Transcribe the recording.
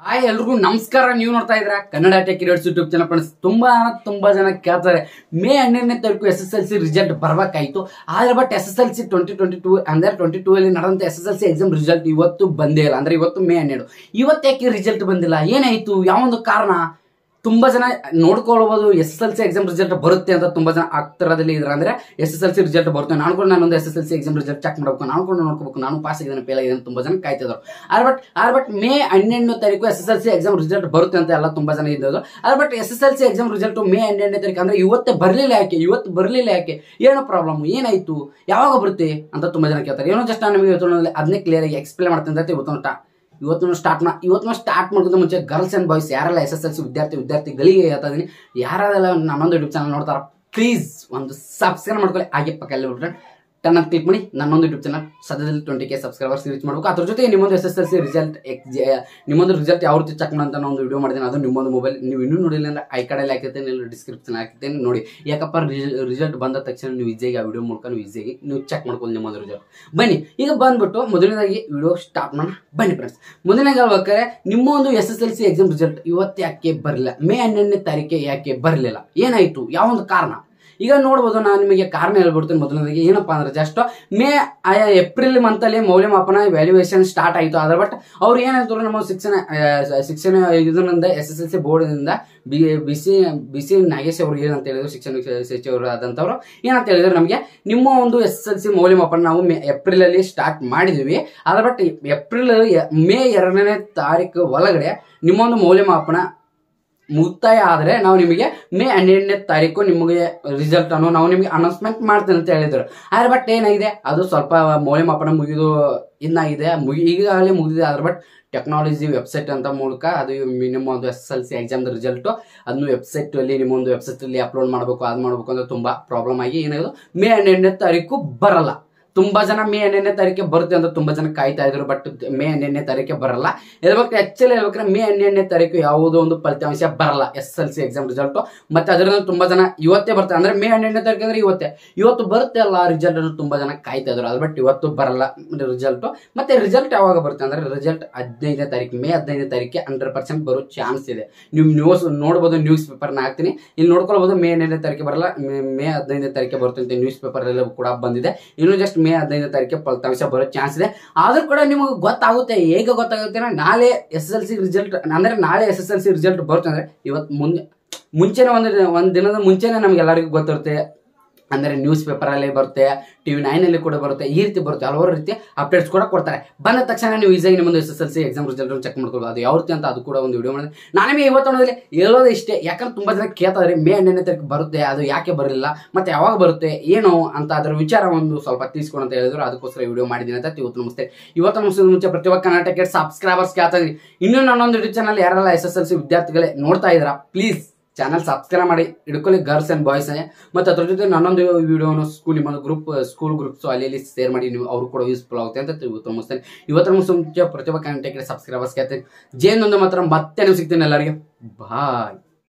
hi ಎಲ್ರಿಗೂ ನಮಸ್ಕಾರ ನೀವು ನೋಡ್ತಾ ಇದ್ರ Kannada tech careers YouTube channel friends ತುಂಬಾ ತುಂಬಾ ಜನ ಕೇಳ್ತಾರೆ ಮೇ ಹನ್ನೆರಡನೇ ತಾರೀಕು S S L C result ಬರ್ಬೇಕಾಯ್ತು ಆದ್ರೆ but S S L C twenty twenty two ಅಂದ್ರೆ ಟ್ವೆಂಟಿ ಟೂ ಅಲ್ಲಿ ನಡೆದಂತ S S L C exam result ಇವತ್ತು ಬಂದೇ ಇಲ್ಲ ಅಂದ್ರೆ ಇವತ್ತು ಮೇ ಹನ್ನೆರಡು ಇವತ್ತೇಕೆ ರಿಸಲ್ಟ್ ಬಂದಿಲ್ಲ ಏನಾಯ್ತು ಯಾವೊಂದು ಕಾರಣ ತುಂಬಾ ಜನ ನೋಡ್ಕೊಳ್ಬಹುದು S S L C exam result ಬರುತ್ತೆ ಅಂತ ತುಂಬಾ ಜನ ಆಗ್ತರದಲ್ಲಿ ಇದ್ರ ಅಂದ್ರೆ S S L C result ಬರುತ್ತೆ ನಾನು ಕೂಡ ನಾನೊಂದು S S L C exam result check ಮಾಡಬೇಕು ನಾನು ಕೂಡ ನೋಡ್ಕೋಬೇಕು ನಾನು ಪಾಸ್ ಆಗಿದ್ದೇನೆ ಫೇಲ್ ಆಗಿದ್ದೇನೆ ತುಂಬಾ ಜನ ಕಾಯ್ತಿದ್ರು ಆದ್ರೆ ಬಟ್ ಆದ್ರೆ ಬಟ್ ಮೇ ಹನ್ನೆರಡನೇ ತಾರೀಕು S S L C exam result ಬರುತ್ತೆ ಅಂತ ಎಲ್ಲ ತುಂಬಾ ಜನ ಇದ್ದದ್ದು ಆದ್ರೆ but S S L C exam result May ಹನ್ನೆರಡನೇ ತಾರೀಕು ಅಂದ್ರೆ ಇವತ್ತೇ ಬರಲಿಲ್ಲ ಯಾಕೆ ಇವತ್ತು ಬರಲಿಲ್ಲ ಯಾಕೆ ಏನೋ ಪ್ರಾಬ್ಲಮ್ ಏನಾಯ್ತು ಯಾವಾಗ ಬರುತ್ತೆ ಅಂತ ತುಂಬಾ ಜನ ಕೇಳ್ತಾರೆ ಏನೋ ಜಸ್ಟ್ ನಾನು ನಿಮಗೆ ಇವತ್ತು ಅದನ್ನೇ ಕ್ಲಿಯರ್ ಆಗಿ ಎಕ್ಸ್ಪ್ಲೇನ್ ಮಾಡ್ತೀನಿ ಅಂತ ಇವತ್ತು ಟ- ಇವತ್ತು ಸ್ಟಾರ್ಟ್ ಮಾ ಇವತ್ತು ಸ್ಟಾರ್ಟ್ ಮಾಡೋದು ಮುಂಚೆ ಗರ್ಲ್ಸ್ ಅಂಡ್ ಬಾಯ್ಸ್ ಯಾರೆಲ್ಲ ಎಸ್ ಎಸ್ ಎಲ್ ಸಿ ವಿದ್ಯಾರ್ಥಿ ವಿದ್ಯಾರ್ಥಿಗಳಿಗೆ ಹೇಳ್ತಾ ಇದೀನಿ ಯಾರೆಲ್ಲ ನನ್ನೊಂದು ಯೂಟ್ಯೂಬ್ ಚಾನಲ್ ನೋಡ್ತಾರ ಪ್ಲೀಸ್ ಒಂದು ಸಬ್ಸ್ಕ್ರೈಬ್ ಮಾಡ್ಕೊಳ್ಳಿ ಹಾಗೆ ಪಕ್ಕದಲ್ಲಿ ಬಿಟ್ರೆ ಟನ್ ಅಂತ ಕ್ಲಿಕ್ ಮಾಡಿ ನನ್ನೊಂದು ಯೂಟ್ಯೂಬ್ ಚಾನಲ್ ಸದ್ಯದಲ್ಲಿ ಟ್ವೆಂಟಿ ಕೆ ಸಬ್ಸ್ಕ್ರೈಬರ್ಸ್ ರೀಚ್ ಮಾಡಬೇಕು ಅದ್ರ ಜೊತೆ ನಿಮ್ಮೊಂದು S S L C result ನಿಮ್ಮೊಂದು ರಿಸಲ್ಟ್ ಯಾವ ರೀತಿ ಚೆಕ್ ಅಂತ ನಾನು ಒಂದು ವಿಡಿಯೋ ಮಾಡಿದ್ದೀನಿ ಅದು ನಿಮ್ಮೊಂದು ಮೊಬೈಲ್ ನೀವು ಇನ್ನೂ ನೋಡಿಲ್ಲ ಅಂದ್ರೆ ಐ ಕಾರ್ಡಲ್ಲಿ ಹಾಕಿರ್ತೇನೆ ಇಲ್ಲ ಡಿಸ್ಕ್ರಿಪ್ಷನ್ ಹಾಕಿರ್ತೇನೆ ನೋಡಿ ಯಾಕಪ್ಪ ರಿಸಲ್ಟ್ ಬಂದ ತಕ್ಷಣ ನೀವು ಈಸಿಯಾಗಿ ಆ ವಿಡಿಯೋ ಮೂಲಕ ನೀವು ಈಸಿಯಾಗಿ ನೀವು ಚೆಕ್ ಮಾಡ್ಕೊಳ್ಳಿ ನಿಮ್ಮೊಂದು ರಿಸಲ್ಟ್ ಬನ್ನಿ ಈಗ ಬಂದ್ಬಿಟ್ಟು ಮೊದಲನೇದಾಗಿ ವಿಡಿಯೋ ಸ್ಟಾರ್ಟ್ ಮಾಡೋಣ ಬನ್ನಿ ಫ್ರೆಂಡ್ಸ್ ಮೊದಲನೇಗೆ ಹೇಳ್ಬೇಕಾದ್ರೆ ನಿಮ್ಮ ಒಂದು S S L C exam result ಇವತ್ತು ಯಾಕೆ ಬರಲಿಲ್ಲ ಮೇ ಹನ್ನೆರಡನೇ ತಾರೀಕೆ ಯಾಕೆ ಬರಲಿಲ್ಲ ಏನಾಯ್ತು ಯಾವೊಂದು ಕಾರಣ ಈಗ ನೋಡ್ಬೋದು ನಾನು ನಿಮಗೆ ಕಾರಣ ಹೇಳ್ಬಿಡ್ತೀನಿ ಮೊದಲನೇದಾಗಿ ಏನಪ್ಪಾ ಅಂದ್ರೆ ಜಸ್ಟ್ ಮೇ ಆಯಾ ಏಪ್ರಿಲ್ ಮಂತ್ ಅಲ್ಲಿ ಮೌಲ್ಯಮಾಪನ ವ್ಯಾಲ್ಯೂಯೇಷನ್ ಸ್ಟಾರ್ಟ್ ಆಯಿತು ಅದ್ರ ಬಟ್ ಅವ್ರು ಏನಾಯ್ತು ನಮ್ಮ ಶಿಕ್ಷಣ ಆ, ಶಿಕ್ಷಣ ಇದರಿಂದ ಎಸ್ ಎಸ್ ಎಲ್ ಸಿ ಬೋರ್ಡ್ನಿಂದ B B C B C Nagesh ಅವರು ಏನಂತ ಹೇಳಿದ್ರು ಶಿಕ್ಷಣ ಸಚಿವರು ಆದಂಥವ್ರು ಏನಂತ ಹೇಳಿದ್ರು ನಮಗೆ ನಿಮ್ಮ ಒಂದು ಎಸ್ ಎಲ್ ಸಿ ಮೌಲ್ಯಮಾಪನ ನಾವು ಮೇ ಏಪ್ರಿಲ್ ಅಲ್ಲಿ ಸ್ಟಾರ್ಟ್ ಮಾಡಿದ್ವಿ ಅದ್ರ ಬಟ್ ಏಪ್ರಿಲ್ ಮೇ ಎರಡನೇ ತಾರೀಕು ಒಳಗಡೆ ನಿಮ್ಮೊಂದು ಮೌಲ್ಯಮಾಪನ ಮುಕ್ತಾಯ ಆದ್ರೆ ನಾವು ನಿಮಗೆ ಮೇ ಹನ್ನೆರಡನೇ ತಾರೀಕು ನಿಮಗೆ ರಿಸಲ್ಟ್ ಅನ್ನು ನಾವು ನಿಮಗೆ ಅನೌನ್ಸ್ಮೆಂಟ್ ಮಾಡ್ತೇನೆ ಅಂತ ಹೇಳಿದ್ರು ಆದ್ರೆ ಬಟ್ ಏನಾಗಿದೆ ಅದು ಸ್ವಲ್ಪ ಮೌಲ್ಯಮಾಪನ ಮುಗಿದು ಇನ್ನಾಗಿದೆ ಮುಗಿ ಈಗಾಗಲೇ ಮುಗಿದಿದೆ ಆದ್ರೆ ಬಟ್ ಟೆಕ್ನಾಲಜಿ ವೆಬ್ಸೈಟ್ ಅಂತ ಮೂಲಕ ಅದು ನಿಮ್ಮ ಒಂದು S L C exam result ಅದನ್ನು ವೆಬ್ಸೈಟ್ ಅಲ್ಲಿ ನಿಮ್ಮ ಒಂದು ವೆಬ್ಸೈಟ್ ಅಲ್ಲಿ ಅಪ್ಲೋಡ್ ಮಾಡಬೇಕು ಅದು ಮಾಡಬೇಕು ಅಂದ್ರೆ ತುಂಬಾ ಪ್ರಾಬ್ಲಮ್ ಆಗಿ ಏನಾದ್ರು ಮೇ ಹನ್ನೆರಡನೇ ತಾರೀಕು ಬರಲ್ಲ ತುಂಬಾ ಜನ ಮೇ ಹನ್ನೆರಡನೇ ತಾರೀಕೆ ಬರುತ್ತೆ ಅಂತ ತುಂಬಾ ಜನ ಕಾಯ್ತಾ ಇದ್ರು ಬಟ್ ಮೇ ಹನ್ನೆರಡನೇ ತಾರೀಕೆ ಬರಲ್ಲ ಹೇಳ್ಬೇಕು ಆಕ್ಚುಲಿ ಹೇಳ್ಬೇಕ್ರೆ ಮೇ ಹನ್ನೆರಡನೇ ತಾರೀಕು ಯಾವುದೋ ಒಂದು ಫಲಿತಾಂಶ ಬರಲ್ಲ S L C exam result ಮತ್ತೆ ಅದರಿಂದ ತುಂಬಾ ಜನ ಇವತ್ತೇ ಬರ್ತಾರೆ ಅಂದ್ರೆ ಮೇ ಹನ್ನೆರಡನೇ ತಾರೀಕು ಅಂದ್ರೆ ಇವತ್ತೇ ಇವತ್ತು ಬರುತ್ತೆ ಅಲ್ಲ ರಿಸಲ್ಟ್ ಅನ್ನು ತುಂಬಾ ಜನ ಕಾಯ್ತಾ ಇದ್ರು ಅದು ಬಟ್ ಇವತ್ತು ಬರಲ್ಲ ರಿಸಲ್ಟ್ ಮತ್ತೆ ರಿಸಲ್ಟ್ ಯಾವಾಗ ಬರುತ್ತೆ ಅಂದ್ರೆ ರಿಸಲ್ಟ್ ಹದಿನೈದನೇ ತಾರೀಕು ಮೇ ಹದಿನೈದನೇ ತಾರೀಕಿಗೆ ಹಂಡ್ರೆಡ್ ಪರ್ಸೆಂಟ್ ಬರೋ ಚಾನ್ಸ್ ಇದೆ ನೀವು ನ್ಯೂಸ್ ನೋಡ್ಬೋದು ನ್ಯೂಸ್ ಪೇಪರ್ನ ಹಾಕ್ತೀನಿ ಇಲ್ಲಿ ನೋಡ್ಕೊಳ್ಬೋದು ಮೇ ಹನ್ನೆರಡನೇ ತಾರೀಕು ಬರಲ್ಲ ಮೇ- ಮೇ ಹದಿನೈದನೇ ತಾರೀಕೆ ಬರುತ್ತೆ ಅಂತ ನ್ಯೂಸ್ ಪೇಪರ್ ಎಲ್ಲ ಕೂಡ ಬಂದಿದೆ ಇನ್ನು ಜಸ್ಟ್ ಮೇ ಹದಿನೈದನೇ ತಾರೀಕೆ ಫಲಿತಾಂಶ ಬರೋ ಚಾನ್ಸ್ ಇದೆ ಆದ್ರೂ ಕೂಡ ನಿಮಗೆ ಗೊತ್ತಾಗುತ್ತೆ ಹೇಗೆ ಗೊತ್ತಾಗುತ್ತೆ ಅಂದ್ರೆ ನಾಳೆ ಎಸ್ ಎಲ್ ಸಿ ರಿಸಲ್ಟ್ ಅಂದ್ರೆ ನಾಳೆ S S L C result ಬರುತ್ತೆ ಅಂದ್ರೆ ಇವತ್ತು ಮುಂದೆ ಮುಂಚೆನೆ ಒಂದು ಒಂದು ದಿನದ ಮುಂಚೆನೆ ನಮ್ಗೆ ಎಲ್ಲರಿಗೂ ಗೊತ್ತಿರುತ್ತೆ ಅಂದರೆ ನ್ಯೂಸ್ ಪೇಪರಲ್ಲಿ ಬರುತ್ತೆ ಟಿ ವಿ ನೈನಲ್ಲಿ ಕೂಡ ಬರುತ್ತೆ ಈ ರೀತಿ ಬರುತ್ತೆ ಹಲವಾರು ರೀತಿ ಅಪ್ಡೇಟ್ಸ್ ಕೂಡ ಕೊಡ್ತಾರೆ ಬಂದ ತಕ್ಷಣ ನೀವು ಈಸಿಯಾಗಿ ನಿಮ್ಮೊಂದು S S L C exam result check ಮಾಡ್ಕೊಳ್ಬೋದು ಅದು ಯಾವ ರೀತಿ ಅಂತ ಅದು ಕೂಡ ಒಂದು ವಿಡಿಯೋ ಮಾಡಿದೆ ನಾನು ನಿಮಗೆ ಇವತ್ತು ಅನ್ನೋದಲ್ಲಿ ಹೇಳೋದು ಇಷ್ಟೇ ಯಾಕಂದ್ರೆ ತುಂಬಾ ಜನ ಕೇಳ್ತಾರೆ ಮೇ ಹನ್ನೆರಡನೇ ತಾರೀಕು ಬರುತ್ತೆ ಅದು ಯಾಕೆ ಬರಲಿಲ್ಲ ಮತ್ತೆ ಯಾವಾಗ ಬರುತ್ತೆ ಏನು ಅಂತ ಅದರ ವಿಚಾರ ಒಂದು ಸ್ವಲ್ಪ ತಿಳಿಸ್ಕೊಡು ಅಂತ ಹೇಳಿದ್ರು ಅದಕ್ಕೋಸ್ಕರ ವಿಡಿಯೋ ಮಾಡಿದ್ದೀನಿ ಅಂತ ಇವತ್ತು ನಮಸ್ತೆ ಇವತ್ತು ನಮಸ್ತೆ ಮುಂಚೆ ಪ್ರತಿ ಒಬ್ಬ ಕರ್ನಾಟಕ ಸಬ್ಸ್ಕ್ರೈಬರ್ಸ್ ಕೇಳ್ತಾ ಇದ್ದೀನಿ ಇನ್ನೂ ನನ್ನೊಂದು ಯೂಟ್ಯೂಬ್ ಚಾನಲ್ ಯಾರೆಲ್ಲ ಎಸ್ ಎಸ್ ಎಲ್ ಸಿ ವಿದ್ಯಾರ್ಥಿಗಳೇ ನೋಡ್ತಾ ಇದ್ದೀರಾ ಪ್ಲೀಸ್ ಚಾನಲ್ ಸಬ್ಸ್ಕ್ರೈಬ್ ಮಾಡಿ ಇಟ್ಕೊಳ್ಳಿ ಗರ್ಲ್ಸ್ ಅಂಡ್ ಬಾಯ್ಸ್ ಮತ್ತೆ ಅದ್ರ ಜೊತೆ ನನ್ನೊಂದು ವಿಡಿಯೋನು ಸ್ಕೂಲ್ ನಿಮ್ಮೊಂದು ಗ್ರೂಪ್ ಸ್ಕೂಲ್ ಗ್ರೂಪ್ಸ್ ಅಲ್ಲಿ ಇಲ್ಲಿ ಶೇರ್ ಮಾಡಿ ನೀವು ಅವರು ಕೂಡ ಯೂಸ್ಫುಲ್ ಆಗುತ್ತೆ ಅಂತ ಇವತ್ತು ಮುಗಿಸ್ತೇನೆ ಇವತ್ತು ಮುಂಚೆ ಪ್ರತಿಭಾ ಕಂಟೆಕ್ಟ್ ಸಬ್ಸ್ಕ್ರೈಬರ್ಸ್ ಕೇಳ್ತೇನೆ ಜೇನೊಂದು ಮಾತ್ರ ಮತ್ತೆ ನೀವು ಸಿಗ್ತೇನೆ ಎಲ್ಲರಿಗೆ ಬಾಯ್